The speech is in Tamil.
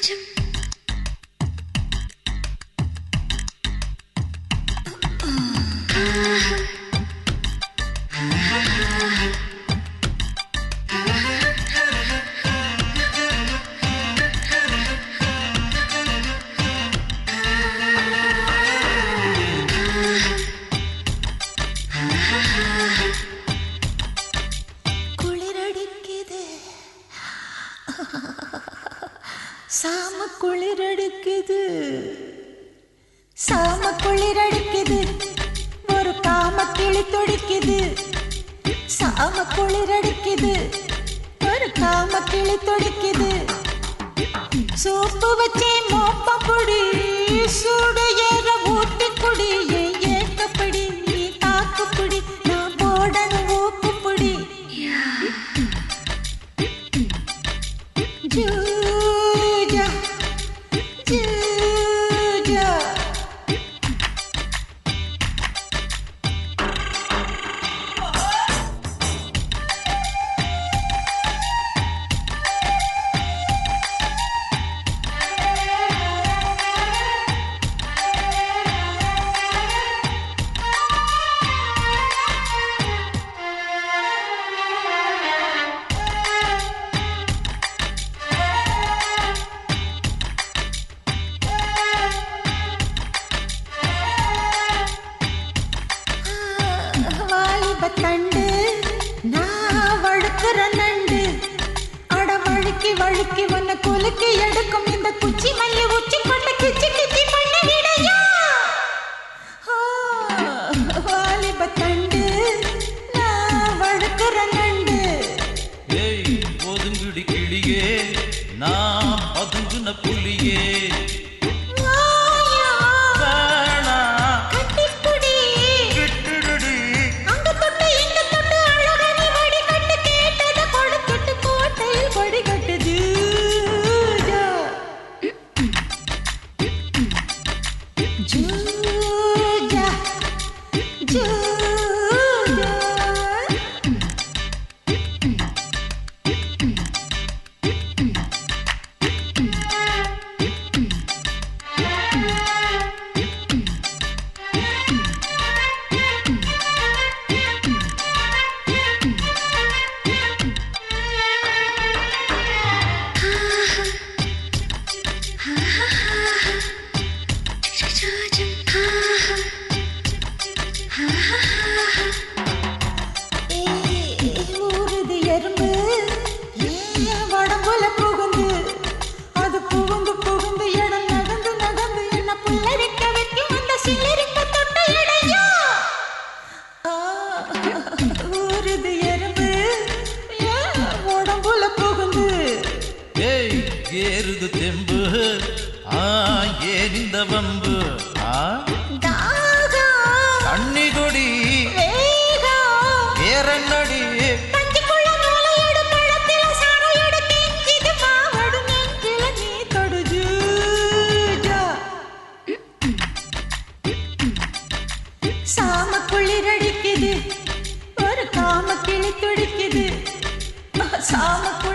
குளிரடிக்குது சாம குளிரடிக்குது சாம குளிரடிக்குது ஒரு காம கிளி துடிக்குது சாம குளிரடிக்குது ஒரு காம கிளி துடிக்குது சோப்பு வச்சே மோப்பம் பொடி சூடு ஏற ஊட்டி குடி என் ஏக்கப்படி நீ தாக்குப்பிடி நான் போடணும் ஊக்குப்பிடி ஜூஜா ஜூஜா வாலிபத் தண்டு நான் வழுக்குற நண்டு அட வழுக்கி வழுக்கி உன்னை குலுக்கி எடுக்கும் இந்த குச்சி மல்லி உச்சி கொண்டு கிச்சி கிச்சி பண்ண விடையா வாலிபத் தண்டு நான் வழுக்குற நண்டு ஏய் ஒதுங்குடி கிளியே நான் பதுங்குன புலியே வாயா, வேணா கட்டிப்புடி. விட்டுடுடி அங்க தொட்டு, இங்க தொட்டு, அழகனி வடிகட்டு கேட்டதை கொடுத்துட்டு கோட்டையில் கொடி கட்டுது. ஜூஜா. ஜூஜா. ஜூஜா. ஏய், ஊறுது எறும்பு ஏன் உடம்புல புகுந்து அது புகுந்து புகுந்து இடம் நகர்ந்து நகர்ந்து என்ன புல்லரிக்க வைக்கும் அந்த சில்லரிக்க தொட்ட இடையா ஆ, ஊறுது எறும்பு ஏன் உடம்புல புகுந்து ஏய் ஏறுது தெம்பு ஆ ஏன் இந்த வம்பு ஆ தாகம் தண்ணி கொடி வேகம் ஏறங்கடி பஞ்சுக்குள்ள நூலையோடு பழத்தில சாணையோடு கெஞ்சிது மாவடு நெஞ்சில நீ தொடு ஜூஜா. சாம குளிரடிக்குது ஒரு காம கிளி துடிக்குது சாம குளிர்